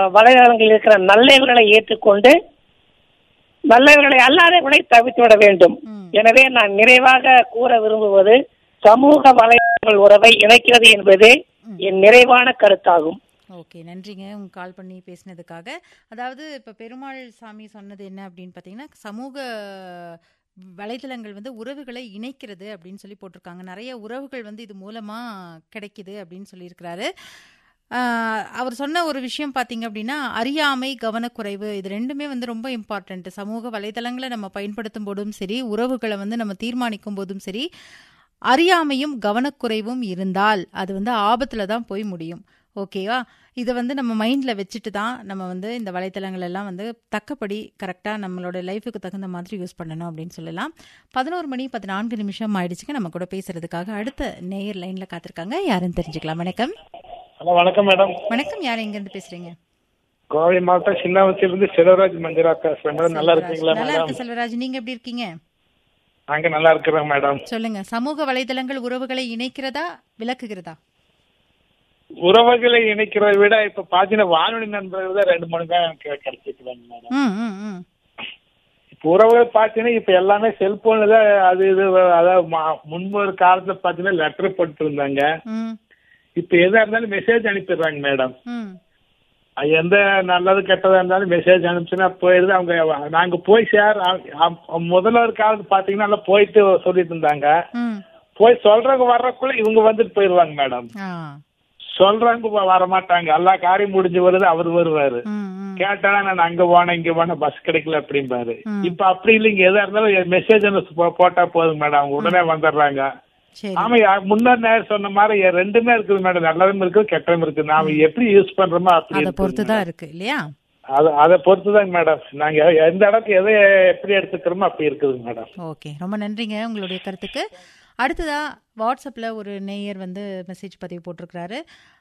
வலைதளங்களில் இருக்கிற நல்லவர்களை ஏற்றுக்கொண்டு நல்லவர்களை அல்லாதவர்களை தவிர்த்து விட வேண்டும் ம். எனவே நான் நிறைவாக கூற விரும்புவது சமூக வலைதளங்கள் உறவை இணைக்கிறது என்பதே என் நிறைவான கருத்தாகும் ஓகே நன்றிங்க உங்க கால் பண்ணி பேசினதுக்காக அதாவது இப்போ பெருமாள் சாமி சொன்னது என்ன அப்படின்னு பார்த்தீங்கன்னா சமூக வலைதளங்கள் வந்து உறவுகளை இணைக்கிறது அப்படின்னு சொல்லி போட்டிருக்காங்க நிறைய உறவுகள் வந்து இது மூலமாக கிடைக்குது அப்படின்னு சொல்லியிருக்கிறாரு ஆஹ் அவர் சொன்ன ஒரு விஷயம் பார்த்தீங்க அப்படின்னா அறியாமை கவனக்குறைவு இது ரெண்டுமே வந்து ரொம்ப இம்பார்ட்டன்ட் சமூக வலைதளங்களை நம்ம பயன்படுத்தும் போதும் சரி உறவுகளை வந்து நம்ம தீர்மானிக்கும் போதும் சரி அறியாமையும் கவனக்குறைவும் இருந்தால் அது வந்து ஆபத்தில் தான் போய் முடியும் ஓகேவா இதை வந்து நம்ம மைண்டில் வச்சுட்டு தான் நம்ம வந்து இந்த வலைத்தளங்கள் எல்லாம் வந்து தக்கபடி கரெக்டாக நம்மளோட லைஃபுக்கு தகுந்த மாதிரி யூஸ் பண்ணணும் அப்படின்னு சொல்லலாம் பதினோரு மணி பதினான்கு நிமிஷம் ஆயிடுச்சுங்க நம்ம கூட பேசுறதுக்காக அடுத்த நேயர் லைனில் காத்திருக்காங்க யாருன்னு தெரிஞ்சுக்கலாம் வணக்கம் ஹலோ வணக்கம் மேடம் வணக்கம் யார் எங்கேருந்து பேசுறீங்க கோவை மாவட்டம் சின்னாவத்திலிருந்து செல்வராஜ் மந்திரா பேசுறேன் மேடம் நல்லா இருக்கீங்களா நல்லா மேடம் இருக்கு செல்வராஜ் நீங்க எப்படி இருக்கீங்க நாங்க நல்லா இருக்கிறோம் மேடம் சொல்லுங்க சமூக வலைதளங்கள் உறவுகளை இணைக்கிறதா விளக்குகிறதா உறவுகளை இணைக்கிறதை விட இப்ப பாத்தீங்கன்னா வானொலி நண்பர்கள் தான் ரெண்டு மணி நேரம் கெ- கிடைச்சிக்கிறாங்க மேடம் ம் ம் ம் இப்ப உறவுகள் பாத்தீங்கன்னா இப்ப எல்லாமே செல்போன்ல தான் அது இது அதாவது மா- முன்பு ஒரு காலத்துல பாத்தீங்கன்னா லெட்டர் போட்டு இருந்தாங்க ம் இப்ப எதா இருந்தாலும் மெசேஜ் அனுப்பிடுறாங்க மேடம் ம் அது எந்த நல்லது கெட்டதா இருந்தாலும் மெசேஜ் அனுப்பிச்சுன்னா போயிடுது அவங்க நாங்க போய் சேர் அ- அ- முதல்ல ஒரு காலத்து பாத்தீங்கன்னா எல்லாம் போயிட்டு சொல்லிட்டு இருந்தாங்க ம் போய் சொல்றவங்க வர்றதுக்குள்ள இவங்க வந்துட்டு போயிருவாங்க மேடம் ஆ சொல்றவங்க வ- வர மாட்டாங்க எல்லா காரியம் முடிஞ்சு வருது அவர் வருவாரு ம் ம் கேட்டா நான் அங்க போனேன் இங்க போனேன் பஸ் கிடைக்கல அப்படிம்பாரு ம். இப்ப அப்படி இல்லைங்க எதா இருந்தாலும் மெசேஜ் போட்டா போதும் மேடம் அவங்க உடனே வந்துடுறாங்க சரி ஆமா யா- முன்னர் நேரம் சொன்ன மாதிரி எ- ரெண்டுமே இருக்குது மேடம் நல்லதும் இருக்குது கெட்டதும் இருக்குது நாம எப்படி யூஸ் பண்றோமோ அப்படி அதை இருக்குது பொறுத்து தான் இருக்கு இல்லையா அது அதை பொறுத்துதாங்க மேடம் நாங்க எந்த இடத்துக்கு எதை எப்படி எடுத்துக்கிறோமோ அப்படி இருக்குதுங்க மேடம் ஓகே ரொம்ப நன்றிங்க உங்களுடைய கருத்துக்கு அடுத்ததா வாட்ஸ்அப்பில் ஒரு நேயர் வந்து மெசேஜ் பதிவு போட்டிருக்கிறாரு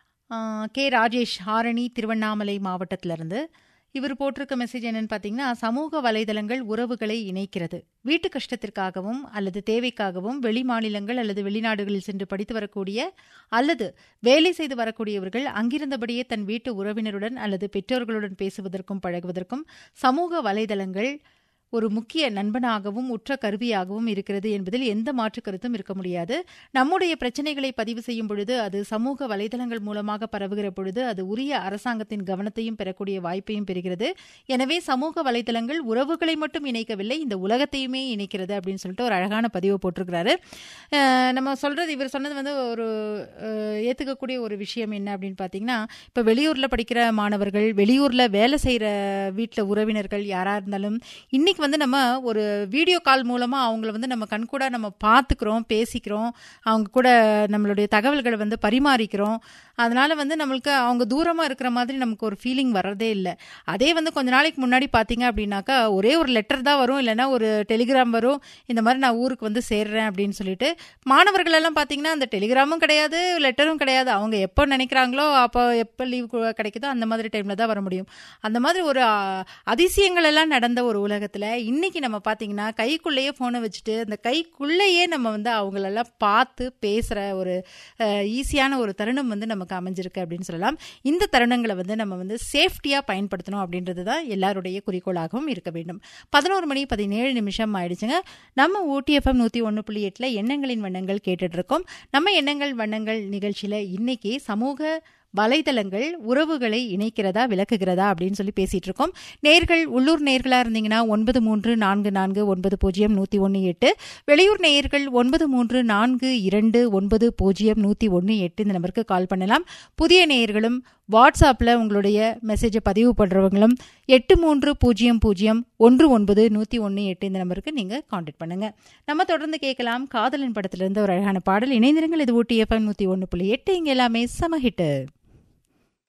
ஆஹ் கே ராஜேஷ் ஆரணி திருவண்ணாமலை மாவட்டத்திலிருந்து இவர் போட்டிருக்க மெசேஜ் என்னன்னு பார்த்தீங்கன்னா சமூக வலைதளங்கள் உறவுகளை இணைக்கிறது வீட்டு கஷ்டத்திற்காகவும் அல்லது தேவைக்காகவும் வெளி மாநிலங்கள் அல்லது வெளிநாடுகளில் சென்று படித்து வரக்கூடிய அல்லது வேலை செய்து வரக்கூடியவர்கள் அங்கிருந்தபடியே தன் வீட்டு உறவினருடன் அல்லது பெற்றோர்களுடன் பேசுவதற்கும் பழகுவதற்கும் சமூக வலைதளங்கள் ஒரு முக்கிய நண்பனாகவும் உற்ற கருவியாகவும் இருக்கிறது என்பதில் எந்த மாற்று கருத்தும் இருக்க முடியாது நம்முடைய பிரச்சனைகளை பதிவு செய்யும் பொழுது அது சமூக வலைதளங்கள் மூலமாக பரவுகிற பொழுது அது உரிய அரசாங்கத்தின் கவனத்தையும் பெறக்கூடிய வாய்ப்பையும் பெறுகிறது எனவே சமூக வலைதளங்கள் உறவுகளை மட்டும் இணைக்கவில்லை இந்த உலகத்தையுமே இணைக்கிறது அப்படின்னு சொல்லிட்டு ஒரு அழகான பதிவு போட்டிருக்கிறாரு அஹ் நம்ம சொல்றது இவர் சொன்னது வந்து ஒரு அஹ், ஏத்துக்கக்கூடிய ஒரு விஷயம் என்ன அப்படின்னு பார்த்தீங்கன்னா இப்போ வெளியூர்ல படிக்கிற மாணவர்கள் வெளியூர்ல வேலை செய்யற வீட்டில் உறவினர்கள் யாரா இருந்தாலும் இன்னைக்கு வந்து நம்ம ஒரு வீடியோ கால் மூலமா அவங்கள வந்து நம்ம கண்கூட நம்ம பார்த்துக்கிறோம் பேசிக்கிறோம் அவங்க கூட நம்மளுடைய தகவல்களை வந்து பரிமாறிக்கிறோம் அதனால வந்து நம்மளுக்கு அவங்க தூரமா இருக்கிற மாதிரி நமக்கு ஒரு ஃபீலிங் வர்றதே இல்லை அதே வந்து கொஞ்ச நாளைக்கு முன்னாடி பார்த்தீங்க அப்படின்னாக்கா ஒரே ஒரு லெட்டர் தான் வரும் இல்லைன்னா ஒரு டெலிகிராம் வரும் இந்த மாதிரி நான் ஊருக்கு வந்து சேர்றேன் அப்படின்னு சொல்லிட்டு மாணவர்கள் எல்லாம் பார்த்தீங்கன்னா அந்த டெலிகிராமும் கிடையாது லெட்டரும் கிடையாது அவங்க எப்போ நினைக்கிறாங்களோ அப்போ எப்போ லீவ் கிடைக்குதோ அந்த மாதிரி டைமில் தான் வர முடியும் அந்த மாதிரி ஒரு ஆ, அதிசயங்கள் எல்லாம் நடந்த ஒரு உலகத்தில் இன்னைக்கு நம்ம பார்த்தீங்கன்னா கைக்குள்ளேயே ஃபோனை வச்சுட்டு அந்த கைக்குள்ளேயே நம்ம வந்து அவங்களெல்லாம் பார்த்து பேசுகிற ஒரு ஈஸியான ஒரு தருணம் வந்து நமக்கு அமைஞ்சிருக்கு அப்படின்னு சொல்லலாம் இந்த தருணங்களை வந்து நம்ம வந்து சேஃப்டியாக பயன்படுத்தணும் அப்படின்றது தான் எல்லாருடைய குறிக்கோளாகவும் இருக்க வேண்டும் பதினோரு மணி பதினேழு நிமிஷம் ஆயிடுச்சுங்க நம்ம ஊட்டிஎஃப்எம் நூற்றி ஒன்று புள்ளி எட்டில் எண்ணங்களின் வண்ணங்கள் கேட்டுட்டு இருக்கோம் நம்ம எண்ணங்கள் வண்ணங்கள் நிகழ்ச்சியில் இன்னைக்கு சமூக வலைதளங்கள் உறவுகளை இணைக்கிறதா விளக்குகிறதா அப்படின்னு சொல்லி பேசிட்டு இருக்கோம் நேர்கள் உள்ளூர் நேர்களா இருந்தீங்கன்னா ஒன்பது மூன்று நான்கு நான்கு ஒன்பது பூஜ்ஜியம் நூற்றி ஒன்று எட்டு வெளியூர் நேயர்கள் ஒன்பது மூன்று நான்கு இரண்டு ஒன்பது பூஜ்ஜியம் நூற்றி ஒன்று எட்டு இந்த நம்பருக்கு கால் பண்ணலாம் புதிய நேயர்களும் வாட்ஸ்அப்பில் உங்களுடைய மெசேஜை பதிவு பண்ணுறவங்களும் எட்டு மூன்று பூஜ்ஜியம் பூஜ்ஜியம் ஒன்று ஒன்பது நூற்றி ஒன்று எட்டு இந்த நம்பருக்கு நீங்கள் காண்டாக்ட் பண்ணுங்கள் நம்ம தொடர்ந்து கேட்கலாம் காதலின் படத்திலிருந்து ஒரு அழகான பாடல் இணைந்திருங்கள் இது ஊட்டி எஃப்எம் நூற்றி ஒன்று புள்ளி எட்டு இங்கே எல்லாமே சம ஹிட்டு